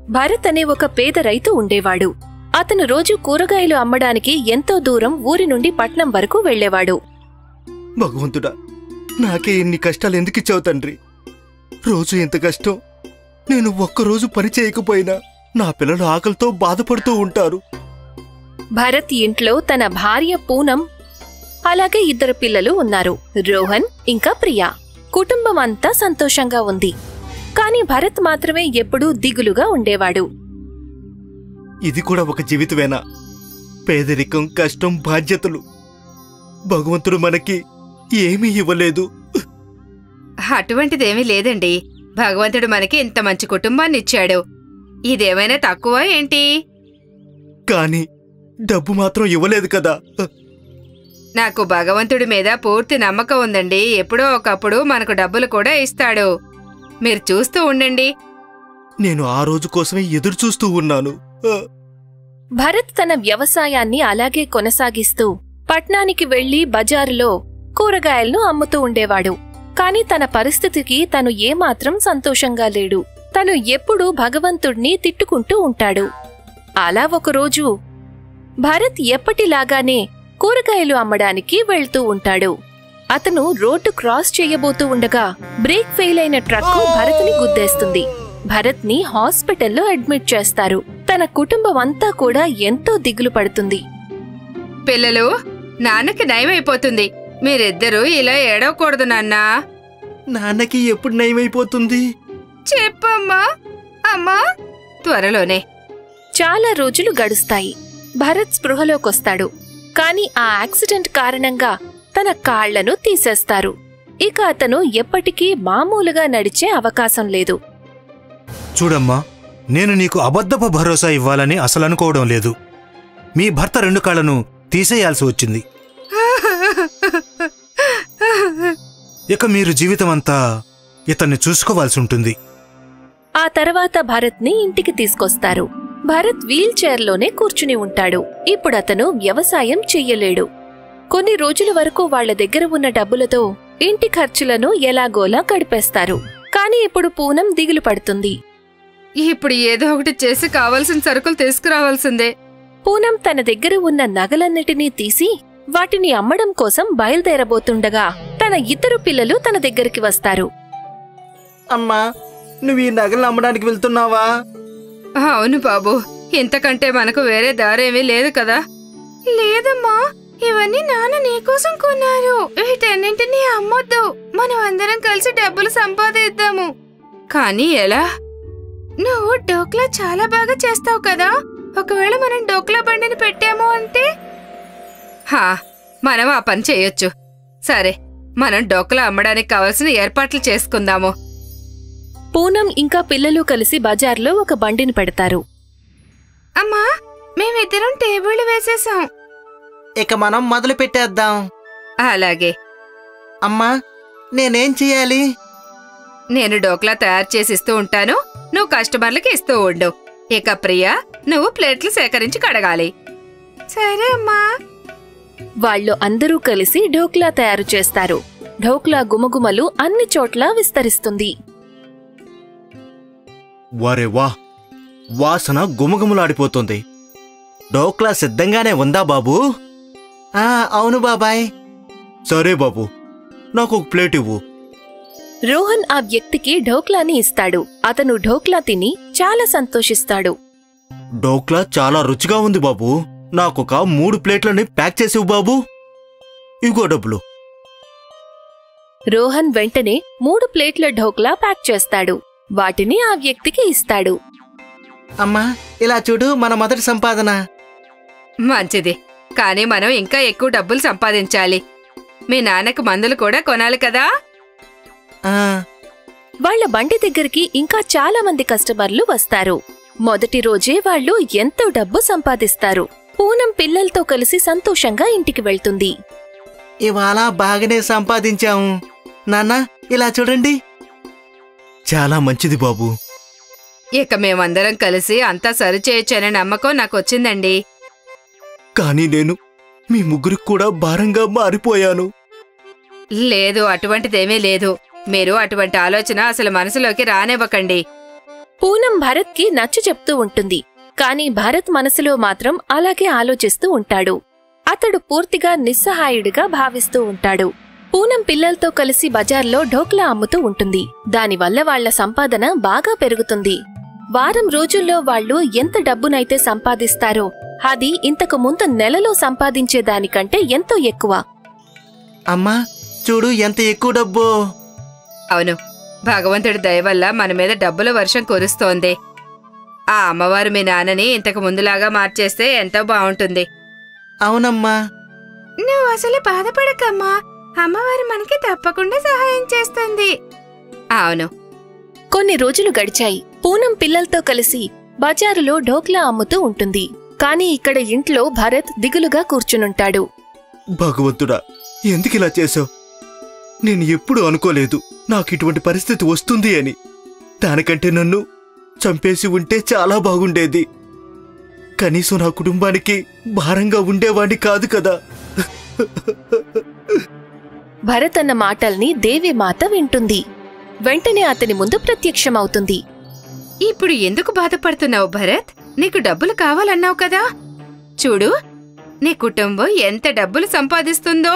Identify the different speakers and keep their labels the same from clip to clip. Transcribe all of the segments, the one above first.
Speaker 1: భరత్ అనే ఒక పేద రైతు ఉండేవాడు అతను రోజు కూరగాయలు అమ్మడానికి ఎంతో దూరం ఊరి నుండి పట్నం వరకు వెళ్ళేవాడు
Speaker 2: భగవంతుడా నాకే ఇన్ని కష్టాలు ఎందుకు ఇచ్చావు తండ్రి రోజు ఎంత కష్టం నేను ఒక్కరోజు పని చేయకపోయినా నా పిల్లలు ఆకలితో బాధపడుతూ ఉంటారు
Speaker 1: భరత్ ఇంట్లో తన భార్య పూనం అలాగే ఇద్దరు పిల్లలు ఉన్నారు రోహన్ ఇంకా ప్రియా కుటుంబం అంతా సంతోషంగా ఉంది కాని భరత్ మాత్రమే ఎప్పుడూ దిగులుగా ఉండేవాడు
Speaker 2: ఇది కూడా ఒక జీవితమేనా పేదరికం కష్టం బాధ్యతలు భగవంతుడు మనకి ఏమీ ఇవ్వలేదు
Speaker 3: అటువంటిదేమీ లేదండి భగవంతుడు మనకి ఇంత మంచి కుటుంబాన్ని ఇచ్చాడు ఇదేమైనా తక్కువ ఏంటి
Speaker 2: కానీ డబ్బు మాత్రం ఇవ్వలేదు కదా
Speaker 3: నాకు భగవంతుడి మీద పూర్తి నమ్మకం ఉందండి ఎప్పుడో ఒకప్పుడు మనకు డబ్బులు కూడా ఇస్తాడు మీరు చూస్తూ ఉండండి
Speaker 2: నేను ఆ రోజు కోసమే ఎదురు చూస్తూ ఉన్నాను ఆ,
Speaker 1: భరత్ తన వ్యవసాయాన్ని అలాగే కొనసాగిస్తూ పట్నానికి వెళ్లి బజారులో కూరగాయలను అమ్ముతూ ఉండేవాడు కాని తన పరిస్థితికి తను ఏమాత్రం సంతోషంగా లేడు తను ఎప్పుడూ భగవంతుణ్ణి తిట్టుకుంటూ ఉంటాడు అలా ఒకరోజు భరత్ ఎప్పటిలాగానే కూరగాయలు అమ్మడానికి వెళ్తూ ఉంటాడు అతను రోడ్డు క్రాస్ చేయబోతూ ఉండగా బ్రేక్ ఫెయిల్ అయిన ట్రక్కు భరత్ని గుద్దేస్తుంది భరత్ ని హాస్పిటల్లో అడ్మిట్ చేస్తారు తన కుటుంబం అంతా కూడా ఎంతో దిగులు పడుతుంది
Speaker 3: పిల్లలు నాన్నకి నయమైపోతుంది మీరిద్దరూ ఇలా ఏడవకూడదు నాన్నా
Speaker 2: నాన్నకి ఎప్పుడు నయమైపోతుంది
Speaker 3: చెప్పమ్మా అమ్మా త్వరలోనే
Speaker 1: చాలా రోజులు గడుస్తాయి భరత్ స్పృహలోకొస్తాడు కాని ఆ యాక్సిడెంట్ కారణంగా తన కాళ్లను తీసేస్తారు ఇక అతను ఎప్పటికీ మామూలుగా నడిచే అవకాశం లేదు
Speaker 4: చూడమ్మా నేను నీకు అబద్ధపు భరోసా ఇవ్వాలని అసలు అనుకోవడం లేదు మీ భర్త రెండు కాళ్లను తీసేయాల్సి వచ్చింది ఇక మీరు జీవితమంతా ఇతన్ని చూసుకోవాల్సి ఉంటుంది
Speaker 1: ఆ తర్వాత భరత్ని ఇంటికి తీసుకొస్తారు భరత్ వీల్ చైర్లోనే కూర్చుని ఉంటాడు ఇప్పుడతను వ్యవసాయం చెయ్యలేడు కొన్ని రోజుల వరకు వాళ్ళ దగ్గర ఉన్న డబ్బులతో ఇంటి ఖర్చులను ఎలాగోలా గడిపేస్తారు కాని ఇప్పుడు పూనం దిగులు పడుతుంది
Speaker 3: ఇప్పుడు ఏదో ఒకటి చేసి కావాల్సిన సరుకులు తీసుకురావాల్సిందే
Speaker 1: పూనం తన దగ్గర ఉన్న నగలన్నిటినీ తీసి వాటిని అమ్మడం కోసం బయలుదేరబోతుండగా తన ఇద్దరు పిల్లలు తన దగ్గరికి వస్తారు
Speaker 2: అమ్మా నువ్వు ఈ నగలు అమ్మడానికి వెళ్తున్నావా
Speaker 3: అవును బాబు ఇంతకంటే మనకు వేరే దారేమీ లేదు కదా లేదమ్మా ఇవన్నీ నాన్న నీకోసం కొన్నారు వీటన్నింటినీ అమ్మొద్దు మనం అందరం కలిసి డబ్బులు సంపాదిద్దాము కానీ ఎలా నువ్వు డోక్లా చాలా బాగా చేస్తావు కదా ఒకవేళ మనం డోక్లా బండిని పెట్టాము అంటే హా మనం ఆ పని చేయొచ్చు సరే మనం డోక్లా అమ్మడానికి కావలసిన ఏర్పాట్లు చేసుకుందాము
Speaker 1: పూనం ఇంకా పిల్లలు కలిసి బజార్లో ఒక బండిని పెడతారు
Speaker 3: అమ్మా మేమిద్దరం టేబుల్ వేసేసాం
Speaker 5: ఇక మనం మొదలు పెట్టేద్దాం
Speaker 3: అలాగే
Speaker 5: అమ్మా నేనేం చెయ్యాలి
Speaker 3: నేను డోక్లా తయారు చేసి ఇస్తూ ఉంటాను నువ్వు కస్టమర్లకి ఇస్తూ ఉండు ఇక ప్రియా నువ్వు ప్లేట్లు సేకరించి కడగాలి సరే అమ్మా
Speaker 1: వాళ్ళు అందరూ కలిసి ఢోక్లా తయారు చేస్తారు ఢోక్లా గుమగుమలు అన్ని చోట్ల విస్తరిస్తుంది
Speaker 2: వారే వా వాసన గుమగుమలాడిపోతుంది డోక్లా సిద్ధంగానే ఉందా బాబు
Speaker 5: ఆ అవును బాబాయ్
Speaker 2: సరే బాబు నాకు ఒక ప్లేట్ ఇవ్వు
Speaker 1: రోహన్ ఆ వ్యక్తికి ఢోక్లాని ఇస్తాడు అతను ఢోక్లా తిని చాలా సంతోషిస్తాడు
Speaker 2: డోక్లా చాలా రుచిగా ఉంది బాబు నాకొక మూడు ప్లేట్లని ప్యాక్ చేసివు బాబు ఇగో డబ్బులు
Speaker 1: రోహన్ వెంటనే మూడు ప్లేట్ల ఢోక్లా ప్యాక్ చేస్తాడు వాటిని ఆ వ్యక్తికి ఇస్తాడు
Speaker 5: అమ్మా ఇలా చూడు మన మొదటి సంపాదన
Speaker 3: మంచిది కానీ మనం ఇంకా ఎక్కువ డబ్బులు సంపాదించాలి మీ నాన్నకు మందులు కూడా కొనాలి కదా
Speaker 5: ఆ
Speaker 1: వాళ్ళ బండి దగ్గరికి ఇంకా చాలా మంది కస్టమర్లు వస్తారు మొదటి రోజే వాళ్ళు ఎంతో డబ్బు సంపాదిస్తారు పూనం పిల్లలతో కలిసి సంతోషంగా ఇంటికి వెళ్తుంది
Speaker 5: ఇవాళ బాగానే సంపాదించాము నాన్న ఇలా చూడండి
Speaker 2: చాలా మంచిది బాబు
Speaker 3: ఇక మేమందరం కలిసి అంతా సరిచేయొచ్చనే నమ్మకం నాకు వచ్చిందండి
Speaker 2: కానీ నేను మీ ముగ్గురికి కూడా భారంగా మారిపోయాను
Speaker 3: లేదు అటువంటిదేమీ లేదు మీరు అటువంటి ఆలోచన అసలు మనసులోకి రానివ్వకండి
Speaker 1: పూనం భరత్కి నచ్చ చెప్తూ ఉంటుంది కాని భరత్ మనసులో మాత్రం అలాగే ఆలోచిస్తూ ఉంటాడు అతడు పూర్తిగా నిస్సహాయుడిగా భావిస్తూ ఉంటాడు పూనం పిల్లలతో కలిసి బజార్లో ఢోక్లా అమ్ముతూ ఉంటుంది దానివల్ల వాళ్ల సంపాదన బాగా పెరుగుతుంది వారం రోజుల్లో వాళ్ళు ఎంత డబ్బునైతే సంపాదిస్తారో అది ఇంతకు ముందు నెలలో సంపాదించే దానికంటే ఎంతో ఎక్కువ
Speaker 5: అమ్మా చూడు ఎంత ఎక్కువ డబ్బు
Speaker 3: అవును భగవంతుడి దయ వల్ల మన మీద డబ్బుల వర్షం కురుస్తోంది ఆ అమ్మవారు మీ నాన్నని ఇంతకు ముందులాగా మార్చేస్తే ఎంతో బాగుంటుంది
Speaker 5: అవునమ్మా
Speaker 3: నువ్వు అసలు బాధపడకమ్మా అమ్మవారు మనకి తప్పకుండా సహాయం చేస్తుంది అవును
Speaker 1: కొన్ని రోజులు గడిచాయి పూనం పిల్లలతో కలిసి బజారులో ఢోక్లా అమ్ముతూ ఉంటుంది కాని ఇక్కడ ఇంట్లో భరత్ దిగులుగా కూర్చునుంటాడు
Speaker 2: భగవంతుడా ఎందుకిలా చేశావు నేను ఎప్పుడూ అనుకోలేదు నాకు ఇటువంటి పరిస్థితి వస్తుంది అని దానికంటే నన్ను చంపేసి ఉంటే చాలా బాగుండేది కనీసం నా కుటుంబానికి భారంగా ఉండేవాణ్ణి కాదు కదా
Speaker 1: భరత్ అన్న మాటల్ని దేవిమాత వింటుంది వెంటనే అతని ముందు ప్రత్యక్షమవుతుంది
Speaker 3: ఇప్పుడు ఎందుకు బాధపడుతున్నావు భరత్ నీకు డబ్బులు కావాలన్నావు కదా చూడు నీ కుటుంబం ఎంత డబ్బులు సంపాదిస్తుందో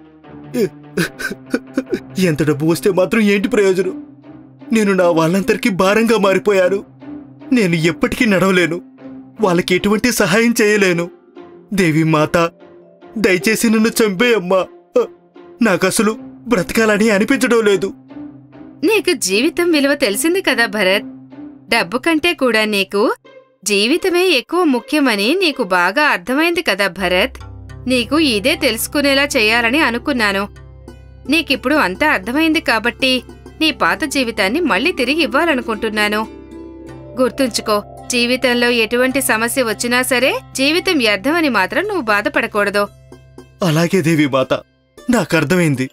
Speaker 2: ఎంత డబ్బు వస్తే మాత్రం ఏంటి ప్రయోజనం నేను నా వాళ్ళందరికీ భారంగా మారిపోయాను నేను ఎప్పటికీ నడవలేను వాళ్ళకి ఎటువంటి సహాయం చేయలేను దేవి మాత దయచేసి నన్ను చంపేయమ్మా నాకసలు బ్రతకాలని అనిపించడం లేదు
Speaker 3: నీకు జీవితం విలువ తెలిసింది కదా భరత్ డబ్బు కంటే కూడా నీకు జీవితమే ఎక్కువ ముఖ్యమని నీకు బాగా అర్థమైంది కదా భరత్ నీకు ఇదే తెలుసుకునేలా చేయాలని అనుకున్నాను నీకిప్పుడు అంతా అర్థమైంది కాబట్టి నీ పాత జీవితాన్ని మళ్ళీ తిరిగి ఇవ్వాలనుకుంటున్నాను గుర్తుంచుకో జీవితంలో ఎటువంటి సమస్య వచ్చినా సరే జీవితం వ్యర్థమని మాత్రం నువ్వు బాధపడకూడదు
Speaker 2: అలాగే దేవి మాత నాకు అర్థమైంది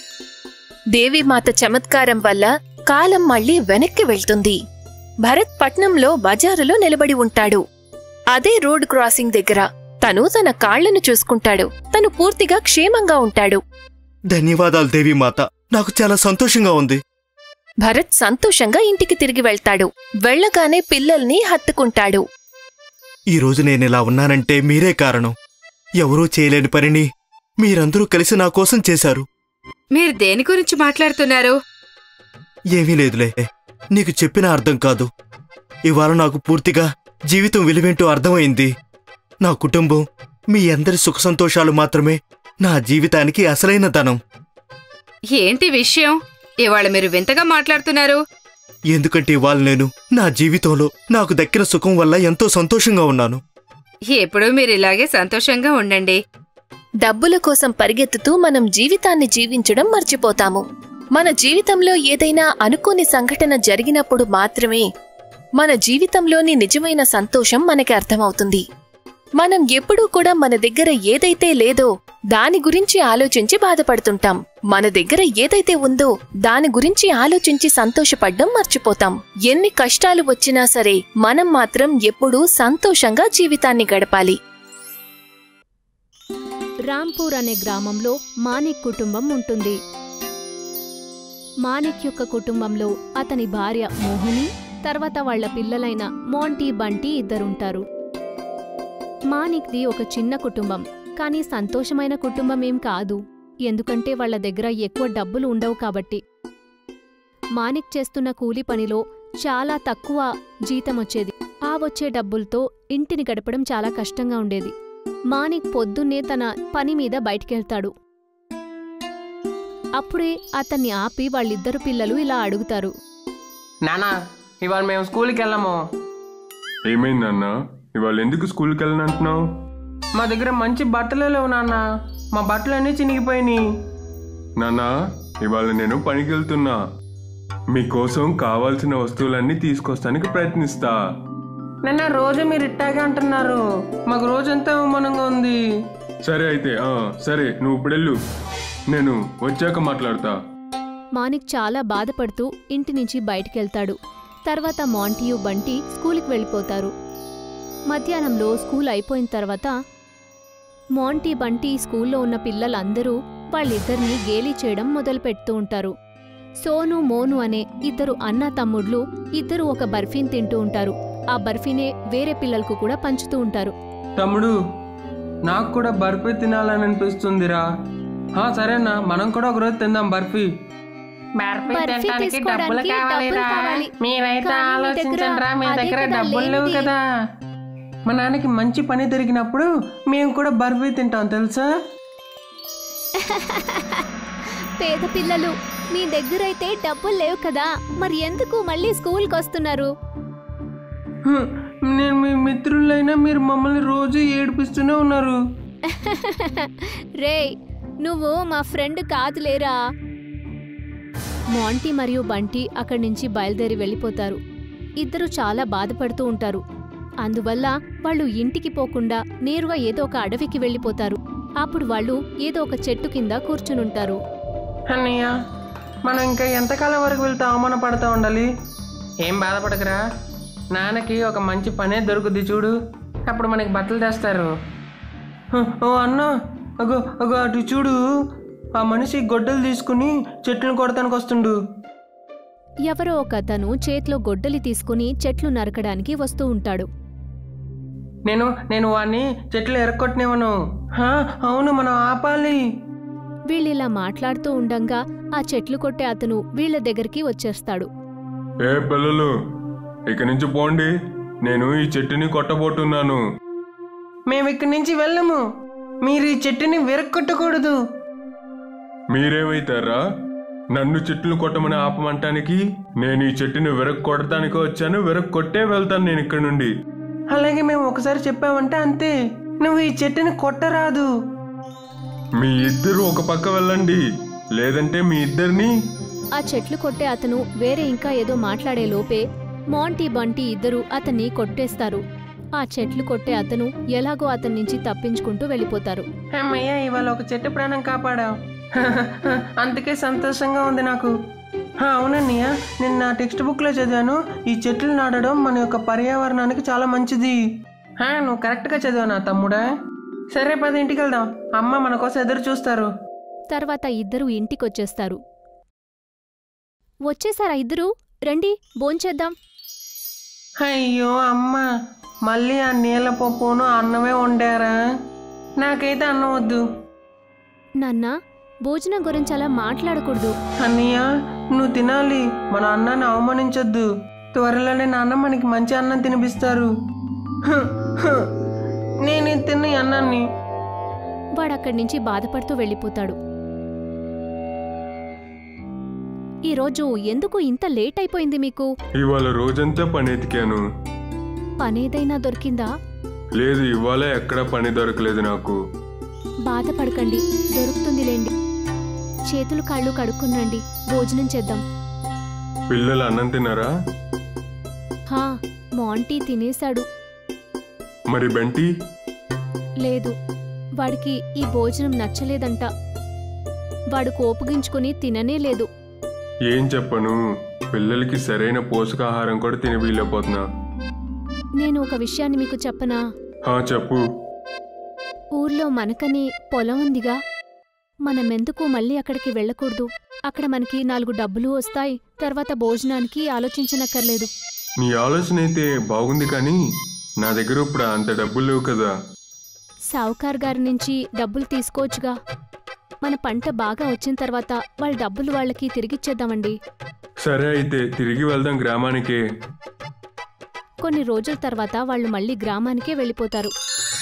Speaker 1: దేవిమాత చమత్కారం వల్ల కాలం మళ్ళీ వెనక్కి వెళ్తుంది భరత్ పట్నంలో బజారులో నిలబడి ఉంటాడు అదే రోడ్ క్రాసింగ్ దగ్గర తను తన కాళ్లను చూసుకుంటాడు తను పూర్తిగా క్షేమంగా ఉంటాడు
Speaker 2: ధన్యవాదాలు దేవి మాత నాకు చాలా సంతోషంగా ఉంది
Speaker 1: భరత్ సంతోషంగా ఇంటికి తిరిగి వెళ్తాడు వెళ్ళగానే పిల్లల్ని హత్తుకుంటాడు
Speaker 2: ఈ రోజు నేనిలా ఉన్నానంటే మీరే కారణం ఎవరూ చేయలేని పనిని మీరందరూ కలిసి నా కోసం చేశారు
Speaker 3: మీరు దేని గురించి మాట్లాడుతున్నారు
Speaker 2: ఏమీ లేదులే నీకు చెప్పిన అర్థం కాదు ఇవాళ నాకు పూర్తిగా జీవితం విలువేంటో అర్థమైంది నా కుటుంబం మీ అందరి సుఖ సంతోషాలు మాత్రమే నా జీవితానికి అసలైన ధనం
Speaker 3: ఏంటి విషయం ఇవాళ మీరు వింతగా మాట్లాడుతున్నారు
Speaker 2: ఎందుకంటే ఇవాళ నేను నా జీవితంలో నాకు దక్కిన సుఖం వల్ల ఎంతో సంతోషంగా ఉన్నాను
Speaker 3: ఎప్పుడూ మీరు ఇలాగే సంతోషంగా ఉండండి
Speaker 1: డబ్బుల కోసం పరిగెత్తుతూ మనం జీవితాన్ని జీవించడం మర్చిపోతాము మన జీవితంలో ఏదైనా అనుకోని సంఘటన జరిగినప్పుడు మాత్రమే మన జీవితంలోని నిజమైన సంతోషం మనకి అర్థమవుతుంది మనం ఎప్పుడూ కూడా మన దగ్గర ఏదైతే లేదో దాని గురించి ఆలోచించి బాధపడుతుంటాం మన దగ్గర ఏదైతే ఉందో దాని గురించి ఆలోచించి సంతోషపడ్డం మర్చిపోతాం ఎన్ని కష్టాలు వచ్చినా సరే మనం మాత్రం ఎప్పుడూ సంతోషంగా జీవితాన్ని గడపాలి
Speaker 6: రాంపూర్ అనే గ్రామంలో మాణిక్ కుటుంబం ఉంటుంది మాణిక్ యొక్క కుటుంబంలో అతని భార్య మోహిని తర్వాత వాళ్ళ పిల్లలైన మోంటీ బంటి ఇద్దరుంటారు మాణిక్ది ఒక చిన్న కుటుంబం కానీ సంతోషమైన కుటుంబం ఏం కాదు ఎందుకంటే వాళ్ళ దగ్గర ఎక్కువ డబ్బులు ఉండవు కాబట్టి మాణిక్ చేస్తున్న కూలి పనిలో చాలా తక్కువ జీతం వచ్చేది ఆ వచ్చే డబ్బులతో ఇంటిని గడపడం చాలా కష్టంగా ఉండేది మాణిక్ పొద్దున్నే తన పని మీద బయటికెళ్తాడు అప్పుడే అతన్ని ఆపి వాళ్ళిద్దరు పిల్లలు ఇలా అడుగుతారు
Speaker 7: నానా ఇవాళ మేము స్కూల్కి వెళ్ళాము
Speaker 8: ఏమైందన్నా ఇవాళ ఎందుకు స్కూల్కి వెళ్ళనంటున్నావు
Speaker 7: మా దగ్గర మంచి బట్టలే లేవు నాన్న మా బట్టలన్నీ చినిగిపోయినాయి
Speaker 8: నాన్నా ఇవాళ నేను పనికి వెళ్తున్నా మీకోసం కావాల్సిన వస్తువులన్నీ తీసుకొస్తానికి ప్రయత్నిస్తా
Speaker 7: నాన్న రోజు మీరు ఇట్టాగే అంటున్నారు మాకు రోజంతా అవమానంగా ఉంది
Speaker 8: సరే అయితే ఆ, సరే నువ్వు ఇప్పుడు వెళ్ళు నేను వచ్చాక మాట్లాడతా
Speaker 6: మానిక్ చాలా బాధపడుతూ ఇంటి నుంచి బయటికెళ్తాడు తర్వాత మాంటియు బంటి స్కూల్కి వెళ్ళిపోతారు మధ్యాహ్నంలో స్కూల్ అయిపోయిన తర్వాత మాంటీ బంటి స్కూల్లో ఉన్న పిల్లలందరూ వాళ్ళిద్దరినీ గేలీ చేయడం మొదలుపెడుతూ ఉంటారు సోను మోను అనే ఇద్దరు అన్న తమ్ముళ్ళు ఇద్దరు ఒక బర్ఫీని తింటూ ఉంటారు ఆ బర్ఫీనే వేరే పిల్లలకు కూడా పంచుతూ ఉంటారు
Speaker 7: తమ్ముడు నాకు కూడా బర్ఫీ తినాలని అనిపిస్తుందిరా ఆ, సరేనా మనం కూడా ఒకరోజు తిందాం బర్ఫీ
Speaker 9: బర్ఫీ
Speaker 6: బర్ఫీ
Speaker 9: తినడానికి డబ్బులు
Speaker 6: తీసుకోవడానికి
Speaker 9: కావాలిరా
Speaker 6: డబ్బులు కావాలి.
Speaker 9: మీరైతే
Speaker 6: కానీ మీ దగ్గర
Speaker 9: ఆలోచించండి రా మీ
Speaker 6: అదే
Speaker 9: దగ్గర
Speaker 6: కదా
Speaker 9: డబ్బులు లేవు
Speaker 6: లేనిది.
Speaker 9: కదా
Speaker 7: మా నాన్నకి మంచి పని దొరికినప్పుడు మేము కూడా బర్ఫీ తింటాం తెలుసా
Speaker 6: పేద పిల్లలు మీ దగ్గరైతే డబ్బులు లేవు కదా మరి ఎందుకు మళ్ళీ స్కూల్కి వస్తున్నారు
Speaker 7: హ్మ్, నేను మీ మిత్రులైనా మీరు మమ్మల్ని రోజు ఏడిపిస్తూనే ఉన్నారు
Speaker 6: రేయ్ నువ్వు మా ఫ్రెండ్ కాదులేరా మాంటీ మరియు బంటి అక్కడి నుంచి బయలుదేరి వెళ్ళిపోతారు ఇద్దరు చాలా బాధపడుతూ ఉంటారు అందువల్ల వాళ్ళు ఇంటికి పోకుండా నేరుగా ఏదో ఒక అడవికి వెళ్ళిపోతారు అప్పుడు వాళ్ళు ఏదో ఒక చెట్టు కింద కూర్చునుంటారు
Speaker 7: అన్నయ్య మనం ఇంకా ఎంతకాలం వరకు వెళ్తే అవమాన పడతా ఉండాలి ఏం బాధపడకురా నాన్నకి ఒక మంచి పనే దొరుకుద్ది చూడు అప్పుడు మనకి బట్టలు తెస్తారు హ, ఓ అన్న అగో అగో అటు చూడు ఆ మనిషి గొడ్డలు తీసుకుని చెట్లను కొడతానికి వస్తుండు
Speaker 6: ఎవరో ఒక అతను చేతిలో గొడ్డలి తీసుకుని చెట్లు నరకడానికి వస్తూ ఉంటాడు
Speaker 7: నేను నేను వాడిని చెట్లు ఎరక్కొట్టినేవను హా, అవును మనం ఆపాలి
Speaker 6: వీళ్ళిలా మాట్లాడుతూ ఉండంగా ఆ చెట్లు కొట్టే అతను వీళ్ళ దగ్గరికి వచ్చేస్తాడు
Speaker 8: ఏ పిల్లలు ఇక నుంచి పోండి నేను ఈ చెట్టుని కొట్టబోతున్నాను
Speaker 7: మేము ఇక్కడి నుంచి వెళ్ళము మీరు ఈ చెట్టుని విరక్కొట్టకూడదు
Speaker 8: మీరేమైతారా నన్ను చెట్లు కొట్టమని ఆపమంటానికి నేను ఈ చెట్టుని విరక్ కొట్టడానికి వచ్చాను విరక్ కొట్టే వెళ్తాను నేను ఇక్కడ నుండి
Speaker 7: అలాగే మేము ఒకసారి చెప్పామంటే అంతే నువ్వు ఈ చెట్టుని కొట్టరాదు
Speaker 8: మీ ఇద్దరు ఒక పక్క వెళ్ళండి లేదంటే మీ ఇద్దరిని
Speaker 6: ఆ చెట్లు కొట్టే అతను వేరే ఇంకా ఏదో మాట్లాడే లోపే మాంటీ బంటి ఇద్దరు అతన్ని కొట్టేస్తారు ఆ చెట్లు కొట్టే అతను ఎలాగో అతని నుంచి తప్పించుకుంటూ వెళ్ళిపోతారు
Speaker 7: అమ్మయ్య ఇవాళ ఒక చెట్టు ప్రాణం కాపాడావు అందుకే సంతోషంగా ఉంది నాకు హా, అవునన్నయ్య నేను నా టెక్స్ట్ బుక్లో చదివాను ఈ చెట్లు నాటడం మన యొక్క పర్యావరణానికి చాలా మంచిది హా, నువ్వు కరెక్ట్గా చదివా నా తమ్ముడా సరే పది ఇంటికి వెళ్దాం అమ్మ మన కోసం ఎదురు చూస్తారు
Speaker 6: తర్వాత ఇద్దరు ఇంటికొచ్చేస్తారు వచ్చేసారా ఇద్దరు రండి భోంచేద్దాం
Speaker 7: అయ్యో అమ్మ మళ్ళీ ఆ నీళ్ళ పప్పును అన్నమే వండారా నాకైతే అన్నం వద్దు
Speaker 6: నాన్న భోజనం గురించి అలా మాట్లాడకూడదు
Speaker 7: అన్నయ్య నువ్వు తినాలి మన అన్నాన్ని అవమానించొద్దు త్వరలోనే నాన్న మనకి మంచి అన్నం తినిపిస్తారు హ్, హ్. నేను ఇది తిన్న ఈ అన్నాన్ని
Speaker 6: వాడక్కడి నుంచి బాధపడుతూ వెళ్ళిపోతాడు ఈరోజు ఎందుకు ఇంత లేట్ అయిపోయింది మీకు
Speaker 8: ఇవాళ రోజంతా పని ఎతికాను
Speaker 6: పనేదైనా దొరికిందా
Speaker 8: లేదు ఇవాళ ఎక్కడా పని దొరకలేదు నాకు
Speaker 6: బాధపడకండి దొరుకుతుందిలేండి చేతులు కాళ్ళు కడుక్కునండి భోజనం చేద్దాం
Speaker 8: పిల్లలు అన్నం తిన్నారా
Speaker 6: హా మాంటీ తినేశాడు
Speaker 8: మరి బంటి
Speaker 6: లేదు వాడికి ఈ భోజనం నచ్చలేదంట వాడు కోపగించుకుని తిననే లేదు
Speaker 8: ఏం చెప్పను పిల్లలకి సరైన పోషకాహారం కూడా తిని వీలైపోతున్నా
Speaker 6: నేను ఒక విషయాన్ని మీకు చెప్పనా
Speaker 8: హా చెప్పు
Speaker 6: ఊర్లో మనకని పొలం ఉందిగా మనమెందుకు మళ్ళీ అక్కడికి వెళ్ళకూడదు అక్కడ మనకి నాలుగు డబ్బులు వస్తాయి తర్వాత భోజనానికి ఆలోచించనక్కర్లేదు
Speaker 8: నీ ఆలోచన అయితే బాగుంది కానీ నా దగ్గర ఇప్పుడు అంత డబ్బులు లేవు కదా
Speaker 6: సావుకార్ గారి నుంచి డబ్బులు తీసుకోవచ్చుగా మన పంట బాగా వచ్చిన తర్వాత వాళ్ళ డబ్బులు వాళ్ళకి తిరిగిచ్చేద్దామండి
Speaker 8: సరే అయితే తిరిగి వెళ్దాం గ్రామానికే
Speaker 6: కొన్ని రోజుల తర్వాత వాళ్ళు మళ్ళీ గ్రామానికే వెళ్ళిపోతారు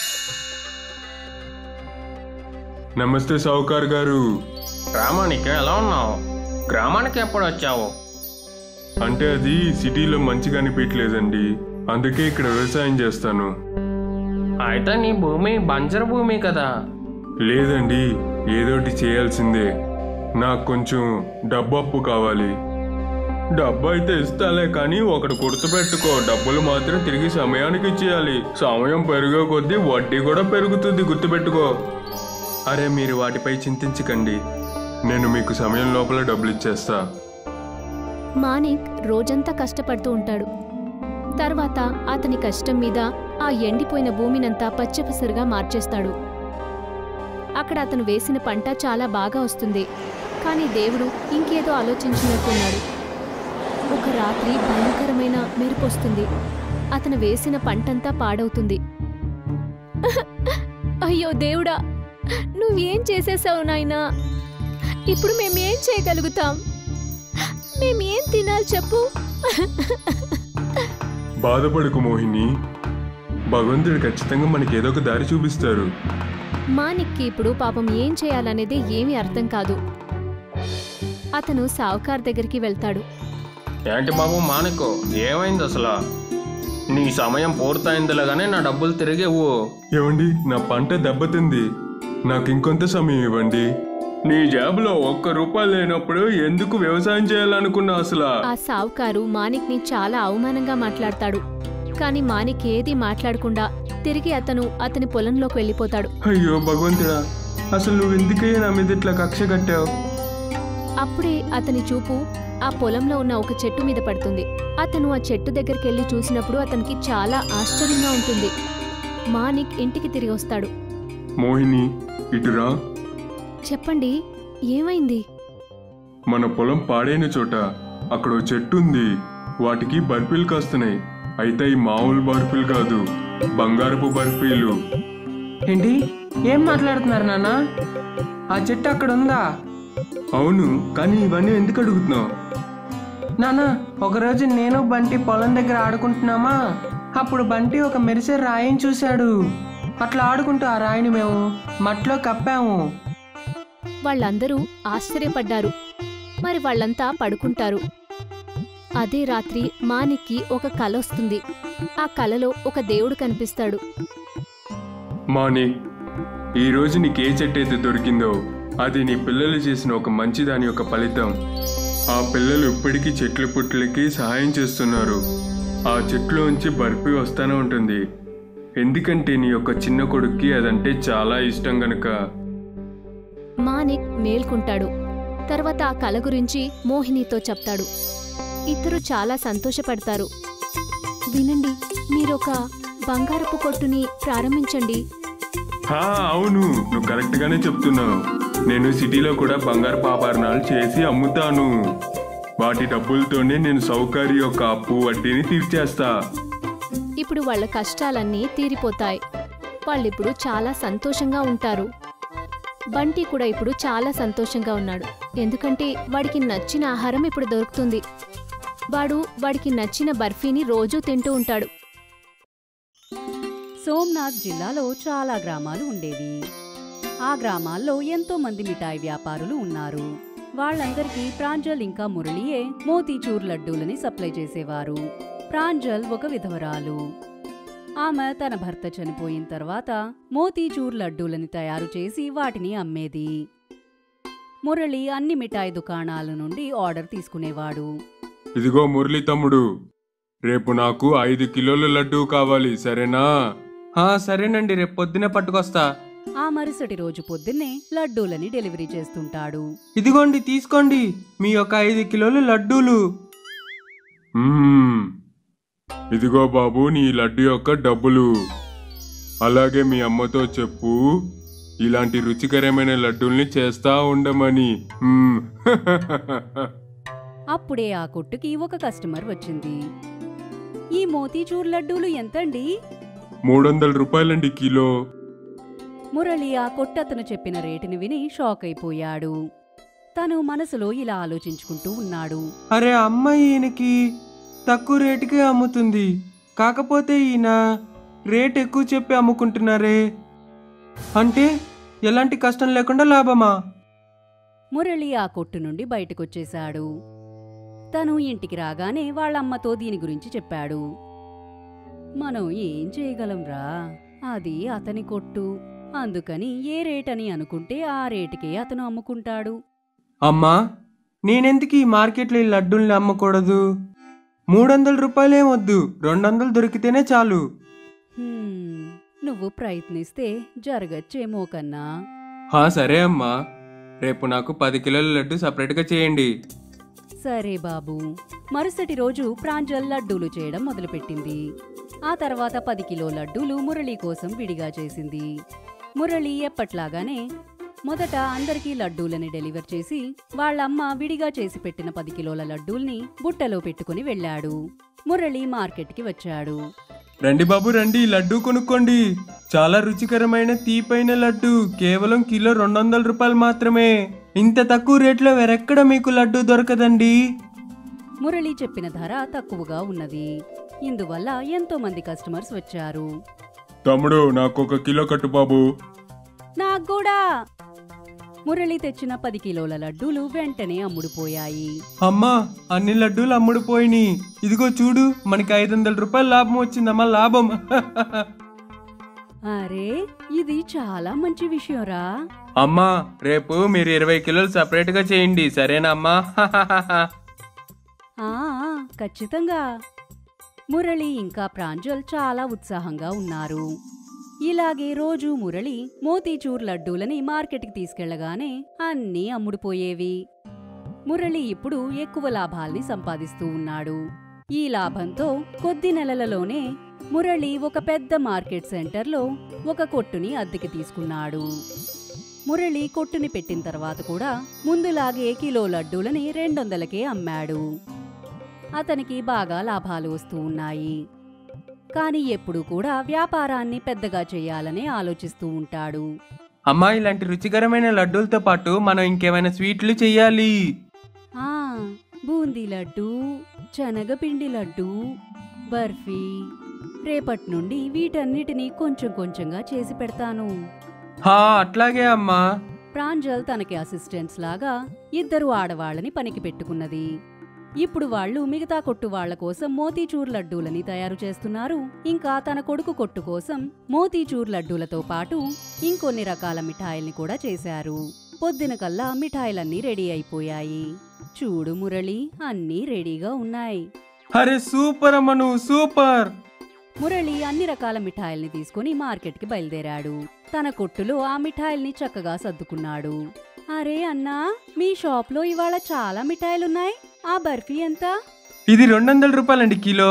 Speaker 8: నమస్తే సావుకార్ గారు
Speaker 7: గ్రామానికి ఎలా ఉన్నావు గ్రామానికి ఎప్పుడు వచ్చావు
Speaker 8: అంటే అది సిటీలో మంచిగా అనిపించలేదండి అందుకే ఇక్కడ వ్యవసాయం చేస్తాను
Speaker 7: అయితే నీ భూమి బంజరు భూమి కదా
Speaker 8: లేదండి ఏదోటి చేయాల్సిందే నాకు కొంచెం డబ్బు అప్పు కావాలి డబ్బు అయితే ఇస్తాలే కానీ ఒకటి గుర్తుపెట్టుకో డబ్బులు మాత్రం తిరిగి సమయానికి ఇచ్చేయాలి సమయం పెరిగే కొద్దీ వడ్డీ కూడా పెరుగుతుంది గుర్తుపెట్టుకో అరే మీరు వాటిపై చింతించకండి నేను మీకు సమయం లోపల డబ్బులు ఇచ్చేస్తా
Speaker 6: మానిక్ రోజంతా కష్టపడుతూ ఉంటాడు తర్వాత అతని కష్టం మీద ఆ ఎండిపోయిన భూమినంతా పచ్చపసిరుగా మార్చేస్తాడు అక్కడ అతను వేసిన పంట చాలా బాగా వస్తుంది కానీ దేవుడు ఇంకేదో ఆలోచించినట్టున్నాడు ఒక రాత్రి భయంకరమైన మెరుపొస్తుంది అతను వేసిన పంటంతా పాడవుతుంది అయ్యో దేవుడా నువ్వేం చేసేసావు నాయనా ఇప్పుడు మేమేం చేయగలుగుతాం మేమేం తినాలి చెప్పు
Speaker 8: బాధపడకు మోహిని భగవంతుడు ఖచ్చితంగా మనకి ఏదో ఒక దారి చూపిస్తారు
Speaker 6: మానిక్కి ఇప్పుడు పాపం ఏం చేయాలనేది ఏమీ అర్థం కాదు అతను సావుకార్ దగ్గరికి వెళ్తాడు
Speaker 7: ఏంటి బాబు మానకో ఏమైంది అసలు నీ సమయం పూర్తయిందిలాగానే నా డబ్బులు తిరిగేవు
Speaker 8: ఏమండి నా పంట దెబ్బతింది నాకు ఇంకొంత సమయం ఇవ్వండి నీ జాబులో ఒక్క రూపాయి లేనప్పుడు ఎందుకు వ్యవసాయం చేయాలనుకున్నా అసలు
Speaker 6: ఆ సావుకారు మానిక్ని చాలా అవమానంగా మాట్లాడతాడు కాని మానిక్ ఏదీ మాట్లాడకుండా తిరిగి అతను అతని పొలంలోకి వెళ్ళిపోతాడు
Speaker 8: అయ్యో భగవంతుడా అసలు నువ్వు ఎందుకయ్యా నా మీద ఇట్లా కక్ష కట్టావు
Speaker 6: అప్పుడే అతని చూపు ఆ పొలంలో ఉన్న ఒక చెట్టు మీద పడుతుంది అతను ఆ చెట్టు దగ్గరికి వెళ్ళి చూసినప్పుడు అతనికి చాలా ఆశ్చర్యంగా ఉంటుంది మానిక్ ఇంటికి తిరిగి వస్తాడు
Speaker 8: మోహిని ఇటురా
Speaker 6: చెప్పండి ఏమైంది
Speaker 8: మన పొలం పాడైన చోట అక్కడ ఓ చెట్టు ఉంది వాటికి బర్ఫీలు కాస్తున్నాయి అయితే ఈ మామూలు బర్ఫీలు కాదు బంగారపు బర్ఫీలు
Speaker 7: ఏంటి ఏం మాట్లాడుతున్నారు నాన్న ఆ చెట్టు అక్కడ ఉందా
Speaker 8: అవును కానీ ఇవన్నీ ఎందుకు అడుగుతున్నావు
Speaker 7: నాన్న ఒకరోజు నేను బంటి పొలం దగ్గర ఆడుకుంటున్నామా అప్పుడు బంటి ఒక మెరిసే రాయిని చూశాడు అట్లా ఆడుకుంటూ ఆ రాయిని మేము మట్లో కప్పాము
Speaker 6: వాళ్ళందరూ ఆశ్చర్యపడ్డారు మరి వాళ్ళంతా పడుకుంటారు అదే రాత్రి మానిక్కి ఒక కల వస్తుంది ఆ కలలో ఒక దేవుడు కనిపిస్తాడు
Speaker 8: మాని ఈరోజు నీకు ఏ చెట్టు అయితే దొరికిందో అది నీ పిల్లలు చేసిన ఒక మంచి దాని యొక్క ఫలితం ఆ పిల్లలు ఇప్పటికీ చెట్ల పుట్లకి సహాయం చేస్తున్నారు ఆ చెట్లోంచి బర్ఫీ వస్తానే ఉంటుంది ఎందుకంటే నీ యొక్క చిన్న కొడుక్కి అదంటే చాలా ఇష్టం గనుక
Speaker 6: మానిక్ మేల్కుంటాడు తర్వాత ఆ కల గురించి మోహినితో చెప్తాడు ఇద్దరు చాలా సంతోషపడతారు వినండి మీరొక బంగారపు కొట్టుని ప్రారంభించండి
Speaker 8: హా అవును నువ్వు కరెక్ట్ గానే చెప్తున్నావు నేను సిటీలో కూడా బంగారు ఆభరణాలు చేసి అమ్ముతాను వాటి డబ్బులతోనే నేను సౌకర్య యొక్క అప్పు వడ్డీని తీర్చేస్తా
Speaker 6: ఇప్పుడు వాళ్ళ కష్టాలన్నీ తీరిపోతాయి వాళ్ళిప్పుడు చాలా సంతోషంగా ఉంటారు బంటి కూడా ఇప్పుడు చాలా సంతోషంగా ఉన్నాడు ఎందుకంటే వాడికి నచ్చిన ఆహారం ఇప్పుడు దొరుకుతుంది వాడు వాడికి నచ్చిన బర్ఫీని రోజూ తింటూ ఉంటాడు
Speaker 10: సోమ్నాథ్ జిల్లాలో చాలా గ్రామాలు ఉండేవి ఆ గ్రామాల్లో ఎంతో మంది మిఠాయి వ్యాపారులు ఉన్నారు వాళ్ళందరికీ ప్రాంజల్ ఇంకా మురళియే మోతీచూర్ లడ్డూలని సప్లై చేసేవారు ప్రాంజల్ ఒక విధవరాలు ఆమె తన భర్త చనిపోయిన తర్వాత మోతీచూర్ లడ్డూలని తయారు చేసి వాటిని అమ్మేది మురళి అన్ని మిఠాయి దుకాణాల నుండి ఆర్డర్ తీసుకునేవాడు
Speaker 8: ఇదిగో మురళి తమ్ముడు రేపు నాకు ఐదు కిలోల లడ్డూ కావాలి సరేనా
Speaker 7: ఆ, సరేనండి రేపు పొద్దునే పట్టుకొస్తా
Speaker 10: ఆ మరుసటి రోజు పొద్దున్నే లడ్డూలని డెలివరీ చేస్తుంటాడు
Speaker 7: ఇదిగోండి తీసుకోండి మీ యొక్క ఐదు కిలోలు లడ్డూలు
Speaker 8: మ్మ్. ఇదిగో బాబు నీ లడ్డు యొక్క డబ్బులు అలాగే మీ అమ్మతో చెప్పు ఇలాంటి రుచికరమైన లడ్డూల్ని చేస్తా ఉండమని మ్మ్.
Speaker 10: అప్పుడే ఆ కొట్టుకి ఒక కస్టమర్ వచ్చింది ఈ మోతీచూర్ లడ్డూలు ఎంతండి
Speaker 8: మూడు వందల రూపాయలండి కిలో
Speaker 10: మురళి ఆ కొట్టతను చెప్పిన రేటుని విని షాక్ అయిపోయాడు తను మనసులో ఇలా ఆలోచించుకుంటూ ఉన్నాడు
Speaker 7: అరే అమ్మ ఈయనకి తక్కువ రేటుకే అమ్ముతుంది కాకపోతే ఈయన రేట్ ఎక్కువ చెప్పి అమ్ముకుంటున్నారే అంటే ఎలాంటి కష్టం లేకుండా లాభమా
Speaker 10: మురళి ఆ కొట్టు నుండి బయటకొచ్చేశాడు తను ఇంటికి రాగానే వాళ్ళమ్మతో దీని గురించి చెప్పాడు మనం ఏం చేయగలంరా అది అతని కొట్టు అందుకని ఏ రేటని అనుకుంటే ఆ రేటుకే అతను అమ్ముకుంటాడు
Speaker 7: అమ్మా నేనెందుకు ఈ మార్కెట్లో ఈ లడ్డూల్ని అమ్మకూడదు మూడు వందల రూపాయలేం వద్దు రెండు వందలు దొరికితేనే చాలు
Speaker 10: హ్మ్, నువ్వు ప్రయత్నిస్తే జరగచ్చేమో కన్నా
Speaker 7: హా సరే అమ్మా రేపు నాకు పది కిలోల లడ్డు సపరేట్గా చేయండి
Speaker 10: సరే బాబు మరుసటి రోజు ప్రాంజల్ లడ్డూలు చేయడం మొదలుపెట్టింది ఆ తర్వాత పది కిలో లడ్డూలు మురళి కోసం విడిగా చేసింది మురళి ఎప్పట్లాగానే మొదట అందరికీ లడ్డూలని డెలివర్ చేసి వాళ్ళమ్మ విడిగా చేసి పెట్టిన పది కిలోల లడ్డూల్ని బుట్టలో పెట్టుకుని వెళ్ళాడు మురళి మార్కెట్కి వచ్చాడు
Speaker 8: రండి బాబు రండి లడ్డూ కొనుక్కోండి చాలా రుచికరమైన తీపైన లడ్డు కేవలం కిలో రెండు వందల రూపాయలు మాత్రమే ఇంత తక్కువ రేట్లో వేరెక్కడ మీకు లడ్డు దొరకదండి
Speaker 10: మురళి చెప్పిన ధర తక్కువగా ఉన్నది ఇందువల్ల ఎంతో మంది కస్టమర్స్ వచ్చారు
Speaker 8: తమ్ముడు నాకు ఒక కిలో కట్టు బాబు
Speaker 10: నాకు కూడా మురళి తెచ్చిన పది కిలోల లడ్డూలు వెంటనే అమ్ముడుపోయాయి
Speaker 8: అమ్మా అన్ని లడ్డూలు అమ్ముడుపోయినాయి ఇదిగో చూడు మనకి ఐదు వందల రూపాయల లాభం వచ్చిందమ్మా లాభం
Speaker 10: అరే ఇది చాలా మంచి విషయంరా
Speaker 8: అమ్మా రేపు మీరు ఇరవై కిలోలు సపరేట్ గా చేయండి సరేనా అమ్మా
Speaker 10: ఆ ఖచ్చితంగా మురళి ఇంకా ప్రాంజల్ చాలా ఉత్సాహంగా ఉన్నారు ఇలాగే రోజు మురళి మోతీచూర్ లడ్డూలని మార్కెట్కి తీసుకెళ్లగానే అన్నీ అమ్ముడుపోయేవి మురళి ఇప్పుడు ఎక్కువ లాభాల్ని సంపాదిస్తూ ఉన్నాడు ఈ లాభంతో కొద్ది నెలలలోనే మురళి ఒక పెద్ద మార్కెట్ సెంటర్లో ఒక కొట్టుని అద్దెకి తీసుకున్నాడు మురళి కొట్టుని పెట్టిన తర్వాత కూడా ముందులాగే కిలో లడ్డూలని రెండొందలకే అమ్మాడు అతనికి బాగా లాభాలు వస్తూ ఉన్నాయి కానీ ఎప్పుడూ కూడా వ్యాపారాన్ని పెద్దగా చేయాలని ఆలోచిస్తూ ఉంటాడు
Speaker 8: అమ్మా ఇలాంటి రుచికరమైన లడ్డూలతో పాటు మనం ఇంకేమైనా స్వీట్లు చెయ్యాలి
Speaker 10: ఆ బూందీ లడ్డు శనగపిండి లడ్డు బర్ఫీ రేపటి నుండి వీటన్నిటినీ కొంచెం కొంచెంగా చేసి పెడతాను
Speaker 8: హా అట్లాగే అమ్మా
Speaker 10: ప్రాంజల్ తనకి అసిస్టెంట్స్ లాగా ఇద్దరు ఆడవాళ్ళని పనికి పెట్టుకున్నది ఇప్పుడు వాళ్ళు మిగతా కొట్టు వాళ్ళ కోసం మోతీచూర్ లడ్డూలని తయారు చేస్తున్నారు ఇంకా తన కొడుకు కొట్టు కోసం మోతీచూర్ లడ్డూలతో పాటు ఇంకొన్ని రకాల మిఠాయిల్ని కూడా చేశారు పొద్దున కల్లా మిఠాయిలన్నీ రెడీ అయిపోయాయి చూడు మురళి అన్నీ రెడీగా ఉన్నాయి
Speaker 8: అరే సూపర్ అమ్మ నువ్వు సూపర్
Speaker 10: మురళి అన్ని రకాల మిఠాయిల్ని తీసుకుని మార్కెట్కి బయలుదేరాడు తన కొట్టులో ఆ మిఠాయిల్ని చక్కగా సర్దుకున్నాడు అరే అన్నా మీ షాప్లో ఇవాళ చాలా మిఠాయిలున్నాయి ఆ బర్ఫీ ఎంత
Speaker 8: ఇది రెండు వందల రూపాయలండి కిలో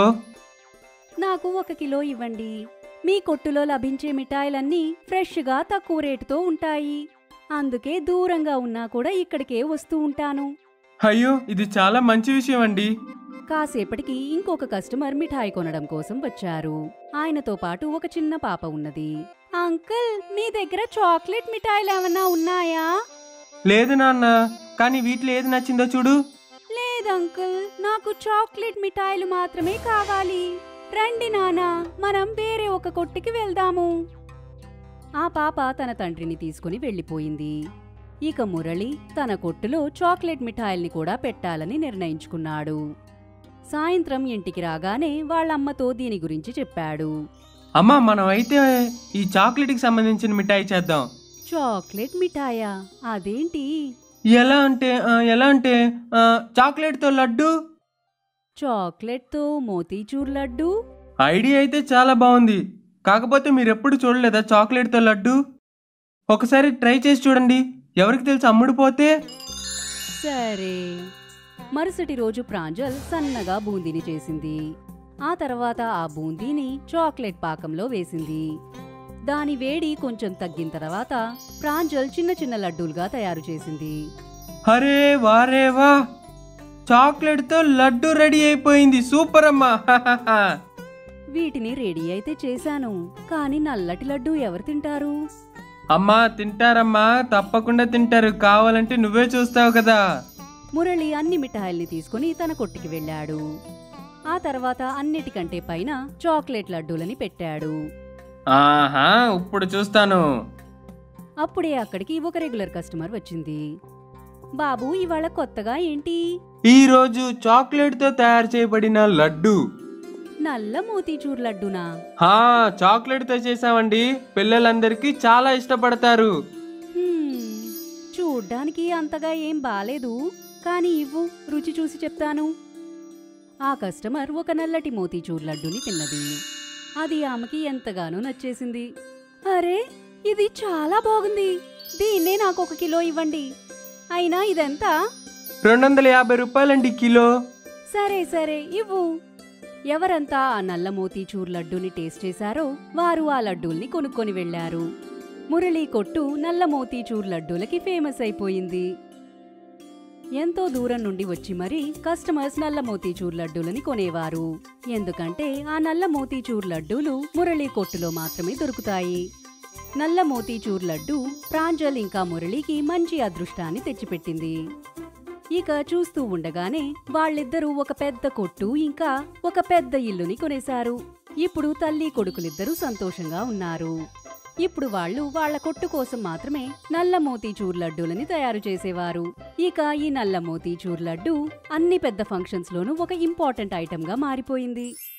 Speaker 10: నాకు ఒక కిలో ఇవ్వండి మీ కొట్టులో లభించే మిఠాయిలన్నీ ఫ్రెష్గా తక్కువ రేటుతో ఉంటాయి అందుకే దూరంగా ఉన్నా కూడా ఇక్కడికే వస్తూ ఉంటాను
Speaker 8: అయ్యో ఇది చాలా మంచి విషయం అండి
Speaker 10: కాసేపటికి ఇంకొక కస్టమర్ మిఠాయి కొనడం కోసం వచ్చారు ఆయనతో పాటు ఒక చిన్న పాప ఉన్నది అంకుల్ మీ దగ్గర చాక్లెట్ మిఠాయిలు ఏమన్నా ఉన్నాయా
Speaker 8: లేదు నాన్న కానీ వీటిలో ఏది నచ్చిందో చూడు
Speaker 10: లేదు అంకుల్ నాకు చాక్లెట్ మిఠాయిలు మాత్రమే కావాలి రండి నానా మనం వేరే ఒక కొట్టుకి వెళ్దాము ఆ పాప తన తండ్రిని తీసుకుని వెళ్ళిపోయింది ఇక మురళి తన కొట్టులో చాక్లెట్ మిఠాయిల్ని కూడా పెట్టాలని నిర్ణయించుకున్నాడు సాయంత్రం ఇంటికి రాగానే వాళ్ళమ్మతో దీని గురించి చెప్పాడు
Speaker 8: అమ్మా మనం అయితే ఈ చాక్లెట్కి సంబంధించిన మిఠాయి చేద్దాం
Speaker 10: చాక్లెట్ మిఠాయా అదేంటి
Speaker 8: ఎలా అంటే ఆ, ఎలా అంటే ఆ, చాక్లెట్తో లడ్డు
Speaker 10: చాక్లెట్తో మోతీచూర్ లడ్డు
Speaker 8: ఐడియా అయితే చాలా బాగుంది కాకపోతే మీరు ఎప్పుడు చూడలేదా చాక్లెట్తో లడ్డు ఒకసారి ట్రై చేసి చూడండి ఎవరికి తెలుసు అమ్ముడుపోతే
Speaker 10: సరే మరుసటి రోజు ప్రాంజల్ సన్నగా బూందీని చేసింది ఆ తర్వాత ఆ బూందీని చాక్లెట్ పాకంలో వేసింది దాని వేడి కొంచెం తగ్గిన తర్వాత ప్రాంజల్ చిన్న చిన్న లడ్డూలుగా తయారు చేసింది
Speaker 8: అరే వారే వా చాక్లెట్తో లడ్డు రెడీ అయిపోయింది సూపర్ అమ్మా
Speaker 10: వీటిని రెడీ అయితే చేశాను కానీ నల్లటి లడ్డు ఎవరు తింటారు
Speaker 8: అమ్మా తింటారమ్మా తప్పకుండా తింటారు కావాలంటే నువ్వే చూస్తావు కదా
Speaker 10: మురళి అన్ని మిఠాయిల్ని తీసుకుని తన కొట్టుకి వెళ్ళాడు ఆ తర్వాత అన్నిటికంటే పైన చాక్లెట్ లడ్డూలని పెట్టాడు
Speaker 8: ఆహా ఇప్పుడు చూస్తాను
Speaker 10: అప్పుడే అక్కడికి ఒక రెగ్యులర్ కస్టమర్ వచ్చింది బాబు ఇవాళ కొత్తగా ఏంటి
Speaker 8: ఈ రోజు చాక్లెట్తో తయారు చేయబడిన లడ్డు
Speaker 10: నల్ల మోతీచూర్ లడ్డునా
Speaker 8: హా చాక్లెట్తో చేసామండి పిల్లలందరికీ చాలా ఇష్టపడతారు
Speaker 10: హ్మ్, చూడ్డానికి అంతగా ఏం బాలేదు కానీ ఇవ్వు రుచి చూసి చెప్తాను ఆ కస్టమర్ ఒక నల్లటి మోతీచూర్ లడ్డుని తిన్నది అది ఆమెకి ఎంతగానో నచ్చేసింది అరే ఇది చాలా బాగుంది దీన్నే నాకు ఒక కిలో ఇవ్వండి అయినా ఇదెంత
Speaker 8: రెండు వందల యాభై రూపాయలండి కిలో
Speaker 10: సరే సరే ఇవ్వు ఎవరంతా ఆ నల్ల మోతీచూర్ లడ్డూని టేస్ట్ చేశారో వారు ఆ లడ్డూల్ని కొనుక్కొని వెళ్లారు మురళీ కొట్టు నల్ల మోతీచూర్ లడ్డూలకి ఫేమస్ అయిపోయింది ఎంతో దూరం నుండి వచ్చి మరీ కస్టమర్స్ నల్ల మోతీచూర్ లడ్డూలని కొనేవారు ఎందుకంటే ఆ నల్ల మోతీచూర్ లడ్డూలు మురళీ కొట్టులో మాత్రమే దొరుకుతాయి నల్ల మోతీచూర్ లడ్డు ప్రాంజల్ ఇంకా మురళికి మంచి అదృష్టాన్ని తెచ్చిపెట్టింది ఇక చూస్తూ ఉండగానే వాళ్ళిద్దరూ ఒక పెద్ద కొట్టు ఇంకా ఒక పెద్ద ఇల్లుని కొనేశారు ఇప్పుడు తల్లి కొడుకులిద్దరూ సంతోషంగా ఉన్నారు ఇప్పుడు వాళ్ళు వాళ్ళ కొట్టు కోసం మాత్రమే నల్ల మోతీచూర్ లడ్డూలని తయారు చేసేవారు ఇక ఈ నల్ల మోతీచూర్ లడ్డు అన్ని పెద్ద ఫంక్షన్స్ లోనూ ఒక ఇంపార్టెంట్ ఐటమ్ గా మారిపోయింది